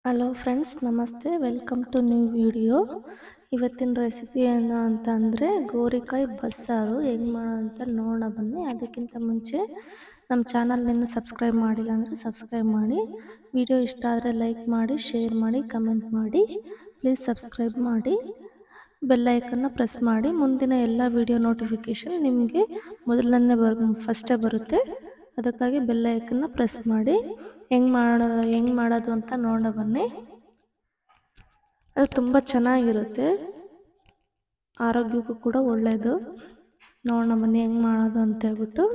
hello friends ನಮಸ್ತೆ welcome to new video ಇವತ್ತಿನ recipe ಏನು ಅಂತ ಅಂದರೆ ಗೋರಿಕಾಯಿ ಬಸ್ಸಾರು ಹೆಂಗೆ ಮಾಡೋ ಅಂತ ನೋಡೋಣ ಬನ್ನಿ ಅದಕ್ಕಿಂತ ಮುಂಚೆ ನಮ್ಮ ಚಾನಲ್ ಇನ್ನೂ ಸಬ್ಸ್ಕ್ರೈಬ್ ಮಾಡಿಲ್ಲ ಅಂದರೆ ಸಬ್ಸ್ಕ್ರೈಬ್ ಮಾಡಿ ವಿಡಿಯೋ ಇಷ್ಟ ಆದರೆ ಲೈಕ್ ಮಾಡಿ ಶೇರ್ ಮಾಡಿ ಕಮೆಂಟ್ ಮಾಡಿ ಪ್ಲೀಸ್ ಸಬ್ಸ್ಕ್ರೈಬ್ ಮಾಡಿ ಬೆಲ್ಲೈಕನ್ನು ಪ್ರೆಸ್ ಮಾಡಿ ಮುಂದಿನ ಎಲ್ಲ ವಿಡಿಯೋ ನೋಟಿಫಿಕೇಷನ್ ನಿಮಗೆ ಮೊದಲನೇ ಬರ್ ಫಸ್ಟೇ ಬರುತ್ತೆ ಅದಕ್ಕಾಗಿ ಬೆಲ್ಲೈಕನ್ನ ಪ್ರೆಸ್ ಮಾಡಿ ಹೆಂಗೆ ಮಾಡೋ ಹೆಂಗೆ ಮಾಡೋದು ಅಂತ ನೋಡೋಣ ಬನ್ನಿ ಅದು ತುಂಬ ಚೆನ್ನಾಗಿರುತ್ತೆ ಆರೋಗ್ಯಕ್ಕೂ ಕೂಡ ಒಳ್ಳೆಯದು ನೋಡೋಣ ಬನ್ನಿ ಹೆಂಗೆ ಮಾಡೋದು ಅಂತ ಹೇಳ್ಬಿಟ್ಟು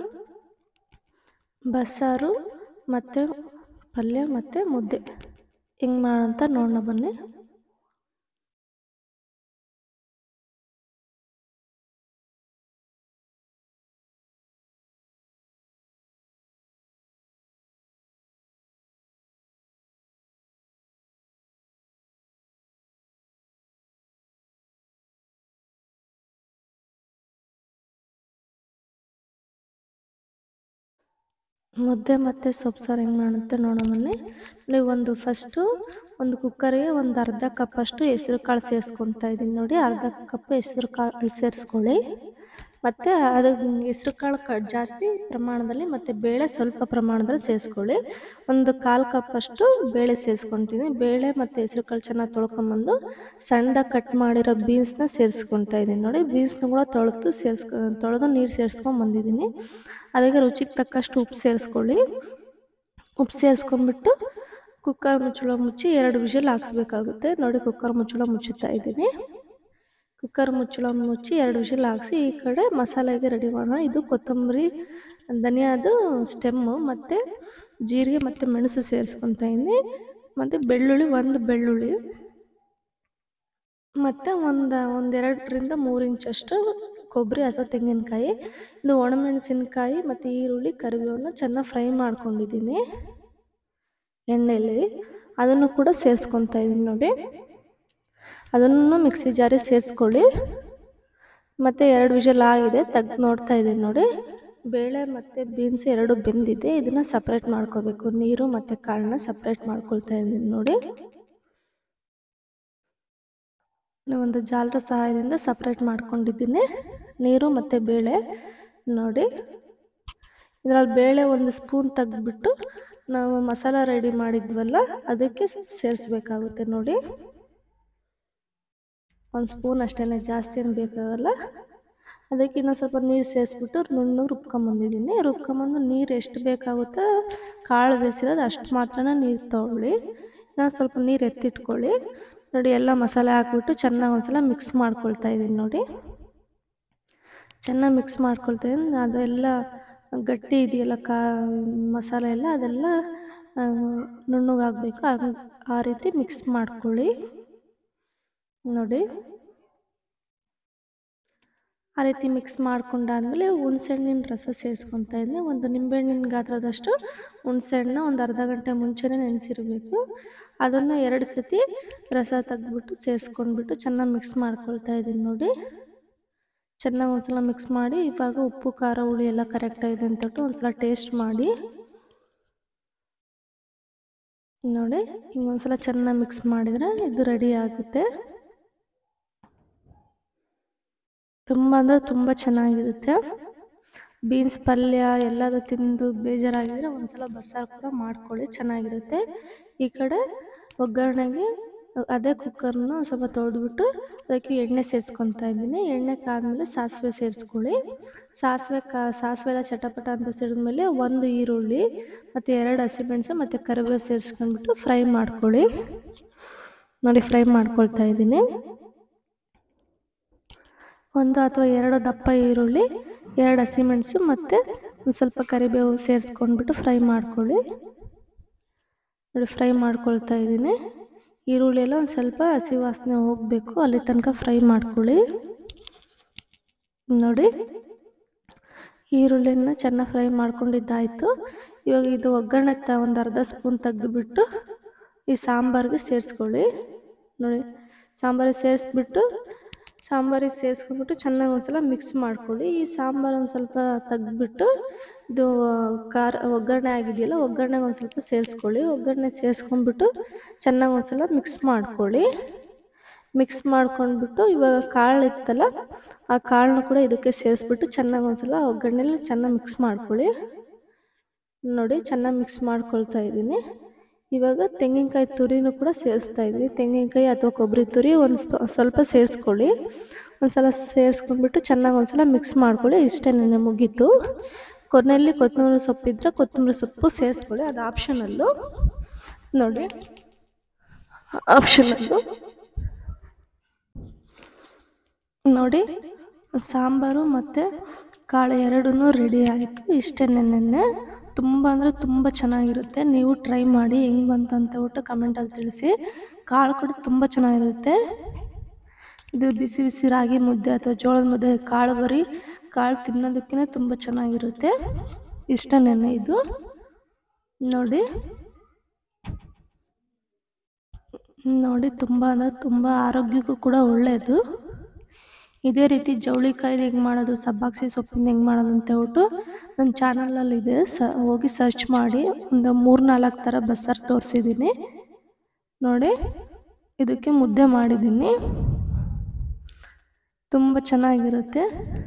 ಬಸ್ಸಾರು ಮತ್ತು ಪಲ್ಯ ಮತ್ತು ಮುದ್ದೆ ಹೆಂಗೆ ಮಾಡೋಂತ ನೋಡೋಣ ಬನ್ನಿ ಮುದ್ದೆ ಮತ್ತು ಸೊಪ್ಪು ಸಾರು ಹೆಂಗೆ ಮಾಡುತ್ತೆ ನೋಡೋ ಬನ್ನಿ ನೀವು ಒಂದು ಫಸ್ಟು ಒಂದು ಕುಕ್ಕರಿಗೆ ಒಂದು ಅರ್ಧ ಕಪ್ಪಷ್ಟು ಹೆಸ್ರು ಕಾಳು ಸೇರಿಸ್ಕೊತಾ ಇದ್ದೀನಿ ನೋಡಿ ಅರ್ಧ ಕಪ್ ಹೆಸ್ರು ಕಾಳು ಸೇರಿಸ್ಕೊಳ್ಳಿ ಮತ್ತು ಅದು ಹೆಸ್ರು ಕಾಳು ಕ ಜಾಸ್ತಿ ಪ್ರಮಾಣದಲ್ಲಿ ಮತ್ತು ಬೇಳೆ ಸ್ವಲ್ಪ ಪ್ರಮಾಣದಲ್ಲಿ ಸೇರಿಸ್ಕೊಳ್ಳಿ ಒಂದು ಕಾಲು ಕಪ್ಪಷ್ಟು ಬೇಳೆ ಸೇರಿಸ್ಕೊತೀನಿ ಬೇಳೆ ಮತ್ತು ಹೆಸ್ರು ಕಾಳು ಚೆನ್ನಾಗಿ ತೊಳ್ಕೊಂಬಂದು ಸಣ್ಣದಾಗಿ ಕಟ್ ಮಾಡಿರೋ ಬೀನ್ಸ್ನ ಸೇರಿಸ್ಕೊತಾ ಇದ್ದೀನಿ ನೋಡಿ ಬೀನ್ಸ್ನ ಕೂಡ ತೊಳೆದು ಸೇರಿಸ್ಕೊ ತೊಳೆದು ನೀರು ಸೇರಿಸ್ಕೊಂಡು ಬಂದಿದ್ದೀನಿ ಅದಕ್ಕೆ ರುಚಿಗೆ ತಕ್ಕಷ್ಟು ಉಪ್ಪು ಸೇರಿಸ್ಕೊಳ್ಳಿ ಉಪ್ಪು ಸೇರಿಸ್ಕೊಂಡ್ಬಿಟ್ಟು ಕುಕ್ಕರ್ ಮುಚ್ಚಳ ಮುಚ್ಚಿ ಎರಡು ವಿಷಲ್ ಹಾಕ್ಸ್ಬೇಕಾಗುತ್ತೆ ನೋಡಿ ಕುಕ್ಕರ್ ಮುಚ್ಚಳ ಮುಚ್ಚುತ್ತಾ ಇದ್ದೀನಿ ಕುಕ್ಕರ್ ಮುಚ್ಚಳ ಮುಚ್ಚಿ ಎರಡು ವಿಷಲ್ ಹಾಕ್ಸಿ ಈ ಕಡೆ ಮಸಾಲೆಗೆ ರೆಡಿ ಮಾಡೋಣ ಇದು ಕೊತ್ತಂಬರಿ ಧನಿಯಾದು ಸ್ಟೆಮ್ಮು ಮತ್ತು ಜೀರಿಗೆ ಮತ್ತು ಮೆಣಸು ಸೇರಿಸ್ಕೊತಾ ಇದ್ದೀನಿ ಮತ್ತು ಬೆಳ್ಳುಳ್ಳಿ ಒಂದು ಬೆಳ್ಳುಳ್ಳಿ ಮತ್ತು ಒಂದು ಒಂದೆರಡರಿಂದ ಮೂರು ಇಂಚಷ್ಟು ಕೊಬ್ಬರಿ ಅಥವಾ ತೆಂಗಿನಕಾಯಿ ಇದು ಒಣಮೆಣಸಿನ್ಕಾಯಿ ಮತ್ತು ಈರುಳ್ಳಿ ಕರಿಬೇವನ್ನ ಚೆನ್ನಾಗಿ ಫ್ರೈ ಮಾಡ್ಕೊಂಡಿದ್ದೀನಿ ಎಣ್ಣೆಯಲ್ಲಿ ಅದನ್ನು ಕೂಡ ಸೇರಿಸ್ಕೊತಾ ಇದ್ದೀನಿ ನೋಡಿ ಅದನ್ನು ಮಿಕ್ಸಿ ಜಾರಿಗೆ ಸೇರಿಸ್ಕೊಳ್ಳಿ ಮತ್ತು ಎರಡು ವಿಷಲ್ ಆಗಿದೆ ತೆಗ್ದು ನೋಡ್ತಾ ಇದ್ದೀನಿ ನೋಡಿ ಬೇಳೆ ಮತ್ತು ಬೀನ್ಸ್ ಎರಡು ಬೆಂದಿದೆ ಇದನ್ನು ಸಪ್ರೇಟ್ ಮಾಡ್ಕೋಬೇಕು ನೀರು ಮತ್ತು ಕಾಳನ್ನ ಸಪ್ರೇಟ್ ಮಾಡ್ಕೊಳ್ತಾ ಇದ್ದೀನಿ ನೋಡಿ ಒಂದು ಜಾಲರ ಸಹಾಯದಿಂದ ಸಪ್ರೇಟ್ ಮಾಡ್ಕೊಂಡಿದ್ದೀನಿ ನೀರು ಮತ್ತು ಬೇಳೆ ನೋಡಿ ಇದರಲ್ಲಿ ಬೇಳೆ ಒಂದು ಸ್ಪೂನ್ ತೆಗೆದ್ಬಿಟ್ಟು ನಾವು ಮಸಾಲ ರೆಡಿ ಮಾಡಿದ್ವಲ್ಲ ಅದಕ್ಕೆ ಸೇರಿಸ್ಬೇಕಾಗುತ್ತೆ ನೋಡಿ ಒಂದು ಸ್ಪೂನ್ ಅಷ್ಟೇ ಜಾಸ್ತಿ ಏನು ಬೇಕಾಗಲ್ಲ ಅದಕ್ಕೆ ಇನ್ನೊಂದು ಸ್ವಲ್ಪ ನೀರು ಸೇರಿಸ್ಬಿಟ್ಟು ನುಣ್ಣಗೆ ರುಬ್ಕೊಂಬಂದಿದ್ದೀನಿ ರುಬ್ಕೊಂಬಂದು ನೀರು ಎಷ್ಟು ಬೇಕಾಗುತ್ತೋ ಕಾಳು ಬೇಯಿಸಿರೋದು ಅಷ್ಟು ಮಾತ್ರ ನೀರು ತೊಗೊಳ್ಳಿ ಇನ್ನೊಂದು ಸ್ವಲ್ಪ ನೀರು ಎತ್ತಿಟ್ಕೊಳ್ಳಿ ನೋಡಿ ಎಲ್ಲ ಮಸಾಲೆ ಹಾಕ್ಬಿಟ್ಟು ಚೆನ್ನಾಗಿ ಒಂದ್ಸಲ ಮಿಕ್ಸ್ ಮಾಡ್ಕೊಳ್ತಾ ಇದ್ದೀನಿ ನೋಡಿ ಚೆನ್ನಾಗಿ ಮಿಕ್ಸ್ ಮಾಡ್ಕೊಳ್ತಾ ಇದ್ದೀನಿ ಅದೆಲ್ಲ ಗಟ್ಟಿ ಇದೆಯಲ್ಲ ಕಾ ಮಸಾಲೆ ಎಲ್ಲ ಅದೆಲ್ಲ ನುಣ್ಣಗಾಗಬೇಕು ಆ ರೀತಿ ಮಿಕ್ಸ್ ಮಾಡ್ಕೊಳ್ಳಿ ನೋಡಿ ಆ ರೀತಿ ಮಿಕ್ಸ್ ಮಾಡ್ಕೊಂಡಾದ್ಮೇಲೆ ಹುಣ್ಸೆಹಣ್ಣಿನ ರಸ ಸೇರಿಸ್ಕೊತಾ ಇದ್ದೀನಿ ಒಂದು ನಿಂಬೆಹಣ್ಣಿನ ಗಾತ್ರದಷ್ಟು ಹುಣ್ಸೆಹಣ್ಣು ಒಂದು ಅರ್ಧ ಗಂಟೆ ಮುಂಚೆನೇ ನೆನೆಸಿರಬೇಕು ಅದನ್ನು ಎರಡು ಸತಿ ರಸ ತೆಗೆದ್ಬಿಟ್ಟು ಸೇರಿಸ್ಕೊಂಡ್ಬಿಟ್ಟು ಚೆನ್ನಾಗಿ ಮಿಕ್ಸ್ ಮಾಡ್ಕೊಳ್ತಾ ಇದ್ದೀನಿ ನೋಡಿ ಚೆನ್ನಾಗಿ ಒಂದ್ಸಲ ಮಿಕ್ಸ್ ಮಾಡಿ ಇವಾಗ ಉಪ್ಪು ಖಾರ ಹುಳಿ ಎಲ್ಲ ಕರೆಕ್ಟಾಗಿದೆ ಅಂತಬಿಟ್ಟು ಒಂದ್ಸಲ ಟೇಸ್ಟ್ ಮಾಡಿ ನೋಡಿ ಹಿಂಗೆ ಒಂದ್ಸಲ ಚೆನ್ನಾಗಿ ಮಿಕ್ಸ್ ಮಾಡಿದರೆ ಇದು ರೆಡಿ ಆಗುತ್ತೆ ತುಂಬ ಅಂದರೆ ತುಂಬ ಚೆನ್ನಾಗಿರುತ್ತೆ ಬೀನ್ಸ್ ಪಲ್ಯ ಎಲ್ಲದೂ ತಿಂದು ಬೇಜಾರಾಗಿದ್ದರೆ ಒಂದ್ಸಲ ಬಸ್ಸಾರು ಕೂಡ ಮಾಡ್ಕೊಳ್ಳಿ ಚೆನ್ನಾಗಿರುತ್ತೆ ಈ ಕಡೆ ಒಗ್ಗರಣೆಗೆ ಅದೇ ಕುಕ್ಕರ್ನ ಸ್ವಲ್ಪ ತೊಳೆದ್ಬಿಟ್ಟು ಅದಕ್ಕೆ ಎಣ್ಣೆ ಸೇರಿಸ್ಕೊತಾ ಇದ್ದೀನಿ ಎಣ್ಣೆ ಕಾದ್ಮೇಲೆ ಸಾಸಿವೆ ಸೇರಿಸ್ಕೊಳ್ಳಿ ಸಾಸಿವೆ ಕಾ ಸಾಸಿವೆ ಎಲ್ಲ ಚಟಪಟ ಅಂತ ಸಿಡಿದ್ಮೇಲೆ ಒಂದು ಈರುಳ್ಳಿ ಮತ್ತು ಎರಡು ಹಸಿಮೆಣಸು ಮತ್ತು ಕರಿಬೇವು ಸೇರಿಸ್ಕೊಂಡ್ಬಿಟ್ಟು ಫ್ರೈ ಮಾಡ್ಕೊಳ್ಳಿ ನೋಡಿ ಫ್ರೈ ಮಾಡ್ಕೊಳ್ತಾ ಇದ್ದೀನಿ ಒಂದು ಅಥವಾ ಎರಡು ದಪ್ಪ ಈರುಳ್ಳಿ ಎರಡು ಹಸಿಮೆಣಸು ಮತ್ತು ಒಂದು ಸ್ವಲ್ಪ ಕರಿಬೇವು ಸೇರಿಸ್ಕೊಂಡ್ಬಿಟ್ಟು ಫ್ರೈ ಮಾಡ್ಕೊಳ್ಳಿ ನೋಡಿ ಫ್ರೈ ಮಾಡ್ಕೊಳ್ತಾ ಇದ್ದೀನಿ ಈರುಳ್ಳಿ ಎಲ್ಲ ಒಂದು ಸ್ವಲ್ಪ ಹಸಿ ವಾಸನೆ ಹೋಗಬೇಕು ಅಲ್ಲಿ ತನಕ ಫ್ರೈ ಮಾಡ್ಕೊಳ್ಳಿ ನೋಡಿ ಈರುಳ್ಳಿನ ಚೆನ್ನಾಗಿ ಫ್ರೈ ಮಾಡ್ಕೊಂಡಿದ್ದಾಯಿತು ಇವಾಗ ಇದು ಒಗ್ಗರಣೆ ತ ಒಂದು ಅರ್ಧ ಸ್ಪೂನ್ ತೆಗೆದುಬಿಟ್ಟು ಈ ಸಾಂಬಾರಿಗೆ ಸೇರಿಸ್ಕೊಳ್ಳಿ ನೋಡಿ ಸಾಂಬಾರಿಗೆ ಸೇರಿಸ್ಬಿಟ್ಟು ಸಾಂಬಾರಿಗೆ ಸೇರಿಸ್ಕೊಂಡ್ಬಿಟ್ಟು ಚೆನ್ನಾಗಿ ಒಂದ್ಸಲ ಮಿಕ್ಸ್ ಮಾಡ್ಕೊಳ್ಳಿ ಈ ಸಾಂಬಾರು ಒಂದು ಸ್ವಲ್ಪ ತೆಗ್ದ್ಬಿಟ್ಟು ಇದು ಖಾರ ಒಗ್ಗರಣೆ ಆಗಿದೆಯಲ್ಲ ಒಗ್ಗರಣೆಗೆ ಒಂದು ಸ್ವಲ್ಪ ಸೇರಿಸ್ಕೊಳ್ಳಿ ಒಗ್ಗರಣೆ ಸೇರಿಸ್ಕೊಂಡ್ಬಿಟ್ಟು ಚೆನ್ನಾಗಿ ಒಂದ್ಸಲ ಮಿಕ್ಸ್ ಮಾಡ್ಕೊಳ್ಳಿ ಮಿಕ್ಸ್ ಮಾಡ್ಕೊಂಡ್ಬಿಟ್ಟು ಇವಾಗ ಕಾಳು ಇತ್ತಲ್ಲ ಆ ಕಾಳನ್ನ ಕೂಡ ಇದಕ್ಕೆ ಸೇರಿಸ್ಬಿಟ್ಟು ಚೆನ್ನಾಗಿ ಒಂದ್ಸಲ ಒಗ್ಗರಣೆಲಿ ಚೆನ್ನಾಗಿ ಮಿಕ್ಸ್ ಮಾಡ್ಕೊಳ್ಳಿ ನೋಡಿ ಚೆನ್ನಾಗಿ ಮಿಕ್ಸ್ ಮಾಡ್ಕೊಳ್ತಾ ಇದ್ದೀನಿ ಇವಾಗ ತೆಂಗಿನಕಾಯಿ ತುರಿನೂ ಕೂಡ ಸೇರಿಸ್ತಾ ಇದ್ದೀನಿ ತೆಂಗಿನಕಾಯಿ ಅಥವಾ ಕೊಬ್ಬರಿ ತುರಿ ಒಂದು ಸ್ವಲ್ಪ ಸೇರಿಸ್ಕೊಳ್ಳಿ ಒಂದು ಸಲ ಸೇರಿಸ್ಕೊಂಡ್ಬಿಟ್ಟು ಚೆನ್ನಾಗಿ ಒಂದ್ಸಲ ಮಿಕ್ಸ್ ಮಾಡ್ಕೊಳ್ಳಿ ಇಷ್ಟೇ ನೆನೆ ಮುಗೀತು ಕೊನೆಯಲ್ಲಿ ಕೊತ್ತಂಬರಿ ಸೊಪ್ಪು ಇದ್ದರೆ ಕೊತ್ತಂಬರಿ ಸೊಪ್ಪು ಸೇರಿಸ್ಕೊಳ್ಳಿ ಅದು ಆಪ್ಷನಲ್ಲು ನೋಡಿ ಆಪ್ಷನಲ್ಲು ನೋಡಿ ಸಾಂಬಾರು ಮತ್ತು ಕಾಳು ಎರಡೂ ರೆಡಿ ಆಯಿತು ಇಷ್ಟೇ ನೆನ್ನೆ ತುಂಬ ಅಂದರೆ ತುಂಬ ಚೆನ್ನಾಗಿರುತ್ತೆ ನೀವು ಟ್ರೈ ಮಾಡಿ ಹೆಂಗೆ ಬಂತು ಅಂತ ಹೇಳ್ಬಿಟ್ಟು ಕಮೆಂಟಲ್ಲಿ ತಿಳಿಸಿ ಕಾಳು ಕೂಡ ತುಂಬ ಚೆನ್ನಾಗಿರುತ್ತೆ ಇದು ಬಿಸಿ ಬಿಸಿ ರಾಗಿ ಮುದ್ದೆ ಅಥವಾ ಜೋಳದ ಮುದ್ದೆ ಕಾಳು ಬರೀ ಕಾಳು ತಿನ್ನೋದಕ್ಕೇ ತುಂಬ ಚೆನ್ನಾಗಿರುತ್ತೆ ಇಷ್ಟ ನೆನ್ನೆ ಇದು ನೋಡಿ ನೋಡಿ ತುಂಬ ಅಂದರೆ ತುಂಬ ಆರೋಗ್ಯಕ್ಕೂ ಕೂಡ ಒಳ್ಳೆಯದು ಇದೇ ರೀತಿ ಜವಳಿಕಾಯ್ದು ಹೆಂಗೆ ಮಾಡೋದು ಸಬ್ಬಾಕ್ಸಿ ಸೊಪ್ಪಿಂದ ಹೆಂಗೆ ಮಾಡೋದು ಅಂತ ಹೇಳ್ಬಿಟ್ಟು ನನ್ನ ಚಾನಲಲ್ಲಿದೆ ಸ ಹೋಗಿ ಸರ್ಚ್ ಮಾಡಿ ಒಂದು ಮೂರು ನಾಲ್ಕು ಥರ ಬಸ್ಸಾರು ತೋರಿಸಿದ್ದೀನಿ ನೋಡಿ ಇದಕ್ಕೆ ಮುದ್ದೆ ಮಾಡಿದ್ದೀನಿ ತುಂಬ ಚೆನ್ನಾಗಿರುತ್ತೆ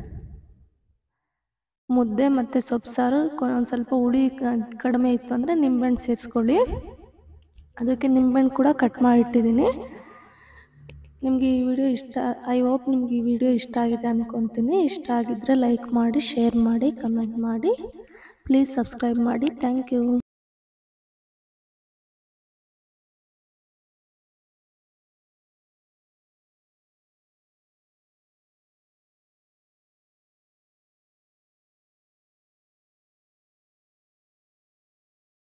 ಮುದ್ದೆ ಮತ್ತು ಸೊಪ್ಪು ಸಾರು ಒಂದು ಸ್ವಲ್ಪ ಹುಳಿ ಕಡಿಮೆ ಇತ್ತು ಅಂದರೆ ನಿಂಬೆಹಣ್ಣು ಸೇರಿಸ್ಕೊಳ್ಳಿ ಅದಕ್ಕೆ ನಿಂಬೆಹಣ್ಣು ಕೂಡ ಕಟ್ ಮಾಡಿಟ್ಟಿದ್ದೀನಿ ನಿಮಗೆ ಈ ವಿಡಿಯೋ ಇಷ್ಟ ಐ ಹೋಪ್ ನಿಮ್ಗೆ ಈ ವಿಡಿಯೋ ಇಷ್ಟ ಆಗಿದೆ ಅಂದ್ಕೊತೀನಿ ಇಷ್ಟ ಆಗಿದ್ದರೆ ಲೈಕ್ ಮಾಡಿ ಶೇರ್ ಮಾಡಿ ಕಮೆಂಟ್ ಮಾಡಿ ಪ್ಲೀಸ್ ಸಬ್ಸ್ಕ್ರೈಬ್ ಮಾಡಿ ಥ್ಯಾಂಕ್ ಯು